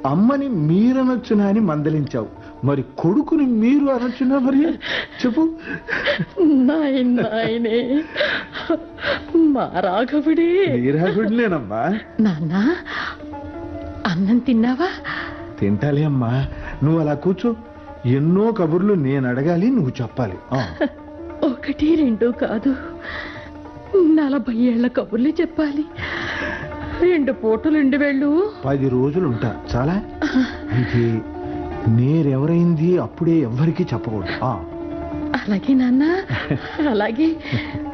అమ్మని మీరనొచ్చునా అని మందలించావు మరి కొడుకుని మీరు అనొచ్చునా మరి చెప్పు నాయన్ నాయనే మా రాఘవుడే నీరాగుడినేనమ్మా నాన్న అన్నం తిన్నావా తింటాలే అమ్మా నువ్వు అలా కూర్చో ఎన్నో కబుర్లు నేను అడగాలి నువ్వు చెప్పాలి ఆ, ఒకటి రెండు కాదు నలభై ఏళ్ల కబుర్లు చెప్పాలి రెండు పూటలు రెండు వేళ్ళు పది రోజులు ఉంటా చాలా అయితే నేరెవరైంది అప్పుడే ఎవ్వరికీ చెప్పకూడదు ఆ, అలాగే నాన్న అలాగే